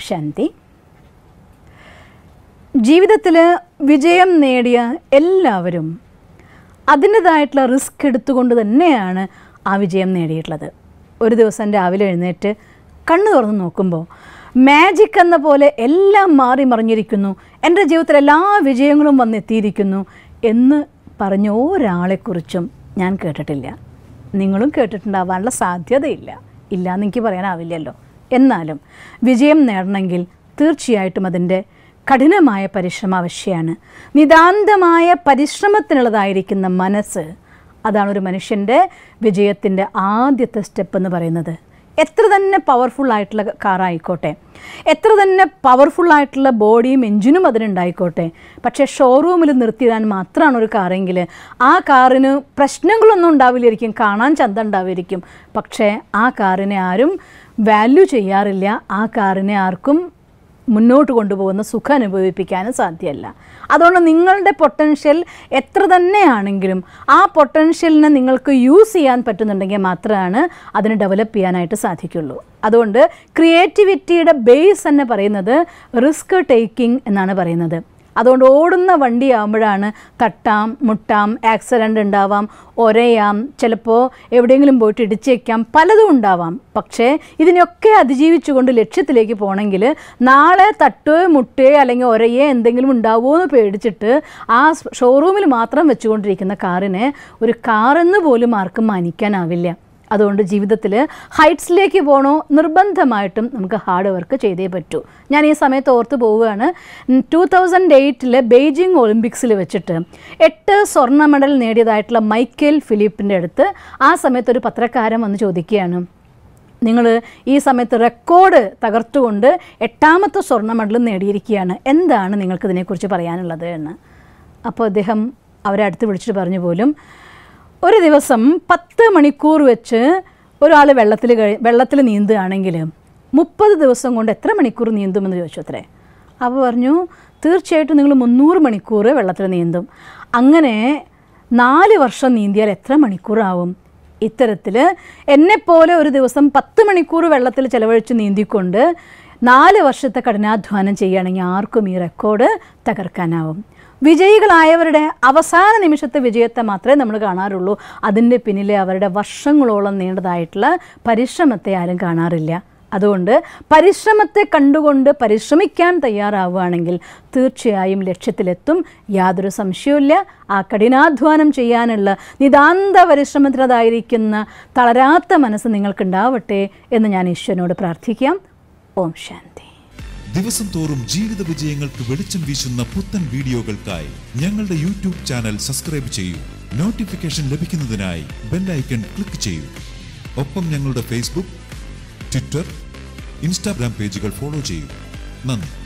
ശാന്തി ജീവിതത്തിൽ വിജയം നേടിയ എല്ലാവരും അതിൻ്റെതായിട്ടുള്ള റിസ്ക് എടുത്തുകൊണ്ട് തന്നെയാണ് ആ വിജയം നേടിയിട്ടുള്ളത് ഒരു ദിവസം രാവിലെ എഴുന്നേറ്റ് കണ്ണു തുറന്ന് നോക്കുമ്പോൾ മാജിക് എന്ന പോലെ എല്ലാം മാറി മറിഞ്ഞിരിക്കുന്നു എൻ്റെ ജീവിതത്തിൽ എല്ലാ വിജയങ്ങളും വന്നെത്തിയിരിക്കുന്നു എന്ന് പറഞ്ഞ ഒരാളെക്കുറിച്ചും ഞാൻ കേട്ടിട്ടില്ല നിങ്ങളും കേട്ടിട്ടുണ്ടാവാനുള്ള സാധ്യതയില്ല ഇല്ല എന്ന് എനിക്ക് പറയാനാവില്ലല്ലോ എന്നാലും വിജയം നേടണമെങ്കിൽ തീർച്ചയായിട്ടും അതിൻ്റെ കഠിനമായ പരിശ്രമം ആവശ്യമാണ് നിതാന്തമായ പരിശ്രമത്തിനുള്ളതായിരിക്കുന്ന മനസ്സ് അതാണ് ഒരു മനുഷ്യൻ്റെ വിജയത്തിൻ്റെ ആദ്യത്തെ സ്റ്റെപ്പ് എന്ന് പറയുന്നത് എത്ര തന്നെ പവർഫുൾ ആയിട്ടുള്ള കാറായിക്കോട്ടെ എത്ര തന്നെ പവർഫുൾ ആയിട്ടുള്ള ബോഡിയും എഞ്ചിനും അതിനുണ്ടായിക്കോട്ടെ പക്ഷേ ഷോറൂമിൽ നിർത്തിയിടാൻ മാത്രമാണ് ഒരു കാറെങ്കിൽ ആ കാറിന് പ്രശ്നങ്ങളൊന്നും ഉണ്ടാവില്ലായിരിക്കും കാണാൻ ചന്ത ഉണ്ടാവുമായിരിക്കും പക്ഷേ ആ കാറിനെ ആരും വാല്യൂ ചെയ്യാറില്ല ആ കാറിനെ ആർക്കും മുന്നോട്ട് കൊണ്ടുപോകുന്ന സുഖം അനുഭവിപ്പിക്കാനും സാധ്യമല്ല അതുകൊണ്ട് നിങ്ങളുടെ പൊട്ടൻഷ്യൽ എത്ര തന്നെയാണെങ്കിലും ആ പൊട്ടൻഷ്യലിനെ നിങ്ങൾക്ക് യൂസ് ചെയ്യാൻ പറ്റുന്നുണ്ടെങ്കിൽ മാത്രമാണ് അതിനെ ഡെവലപ്പ് ചെയ്യാനായിട്ട് സാധിക്കുള്ളൂ അതുകൊണ്ട് ക്രിയേറ്റിവിറ്റിയുടെ ബേസ് തന്നെ പറയുന്നത് റിസ്ക് ടേക്കിംഗ് എന്നാണ് പറയുന്നത് അതുകൊണ്ട് ഓടുന്ന വണ്ടിയാകുമ്പോഴാണ് തട്ടാം മുട്ടാം ആക്സിഡൻ്റ് ഉണ്ടാവാം ഒരയാം ചിലപ്പോൾ എവിടെയെങ്കിലും പോയിട്ട് ഇടിച്ചേക്കാം പലതും ഉണ്ടാവാം പക്ഷേ ഇതിനൊക്കെ അതിജീവിച്ചുകൊണ്ട് ലക്ഷ്യത്തിലേക്ക് പോകണമെങ്കിൽ നാളെ തട്ടുകയോ മുട്ടുകയോ അല്ലെങ്കിൽ ഒരയോ എന്തെങ്കിലും ഉണ്ടാവുമോ എന്ന് പേടിച്ചിട്ട് ആ ഷോറൂമിൽ മാത്രം വെച്ചുകൊണ്ടിരിക്കുന്ന കാറിനെ ഒരു കാറെന്ന് പോലും ആർക്കും മാനിക്കാനാവില്ല അതുകൊണ്ട് ജീവിതത്തിൽ ഹൈറ്റ്സിലേക്ക് പോകണോ നിർബന്ധമായിട്ടും നമുക്ക് ഹാർഡ് വർക്ക് ചെയ്തേ പറ്റൂ ഞാൻ ഈ സമയത്ത് ഓർത്ത് പോവുകയാണ് ടു തൗസൻഡ് എയ്റ്റിലെ ബെയ്ജിങ് ഒളിമ്പിക്സിൽ വെച്ചിട്ട് എട്ട് സ്വർണ്ണ മെഡൽ നേടിയതായിട്ടുള്ള മൈക്കേൽ ഫിലിപ്പിൻ്റെ അടുത്ത് ആ സമയത്ത് ഒരു പത്രക്കാരൻ വന്ന് ചോദിക്കുകയാണ് നിങ്ങൾ ഈ സമയത്ത് റെക്കോർഡ് തകർത്തുകൊണ്ട് എട്ടാമത്തെ സ്വർണ്ണ മെഡൽ നേടിയിരിക്കുകയാണ് എന്താണ് നിങ്ങൾക്ക് ഇതിനെക്കുറിച്ച് പറയാനുള്ളത് എന്ന് അപ്പോൾ അദ്ദേഹം അവരെ അടുത്ത് വിളിച്ചിട്ട് പറഞ്ഞു പോലും ഒരു ദിവസം പത്ത് മണിക്കൂർ വെച്ച് ഒരാൾ വെള്ളത്തിൽ കഴി വെള്ളത്തിൽ നീന്തുകയാണെങ്കിൽ മുപ്പത് ദിവസം കൊണ്ട് എത്ര മണിക്കൂർ നീന്തുമെന്ന് ചോദിച്ചു അത്രേ അപ്പോൾ പറഞ്ഞു തീർച്ചയായിട്ടും നിങ്ങൾ മുന്നൂറ് മണിക്കൂർ വെള്ളത്തിൽ നീന്തും അങ്ങനെ നാല് വർഷം നീന്തിയാൽ എത്ര മണിക്കൂറാവും ഇത്തരത്തിൽ എന്നെപ്പോലെ ഒരു ദിവസം പത്ത് മണിക്കൂർ വെള്ളത്തിൽ ചിലവഴിച്ച് നീന്തിക്കൊണ്ട് നാല് വർഷത്തെ കഠിനാധ്വാനം ചെയ്യുകയാണെങ്കിൽ ആർക്കും ഈ റെക്കോർഡ് തകർക്കാനാവും വിജയികളായവരുടെ അവസാന നിമിഷത്തെ വിജയത്തെ മാത്രമേ നമ്മൾ കാണാറുള്ളൂ അതിൻ്റെ പിന്നിലെ അവരുടെ വർഷങ്ങളോളം നീണ്ടതായിട്ടുള്ള പരിശ്രമത്തെ ആരും കാണാറില്ല അതുകൊണ്ട് പരിശ്രമത്തെ കണ്ടുകൊണ്ട് പരിശ്രമിക്കാൻ തയ്യാറാവുകയാണെങ്കിൽ തീർച്ചയായും ലക്ഷ്യത്തിലെത്തും യാതൊരു സംശയവുമില്ല ആ കഠിനാധ്വാനം ചെയ്യാനുള്ള നിതാന്ത പരിശ്രമത്തിനതായിരിക്കുന്ന തളരാത്ത മനസ്സ് നിങ്ങൾക്കുണ്ടാവട്ടെ എന്ന് ഞാൻ ഈശ്വരനോട് പ്രാർത്ഥിക്കാം ഓം ശാന്തി ദിവസം തോറും ജീവിത വിജയങ്ങൾക്ക് വെളിച്ചം വീശുന്ന പുത്തൻ വീഡിയോകൾക്കായി ഞങ്ങളുടെ യൂട്യൂബ് ചാനൽ സബ്സ്ക്രൈബ് ചെയ്യൂ നോട്ടിഫിക്കേഷൻ ലഭിക്കുന്നതിനായി ബെല്ലൈക്കൺ ക്ലിക്ക് ചെയ്യൂ ഒപ്പം ഞങ്ങളുടെ ഫേസ്ബുക്ക് ട്വിറ്റർ ഇൻസ്റ്റാഗ്രാം പേജുകൾ ഫോളോ ചെയ്യൂ നന്ദി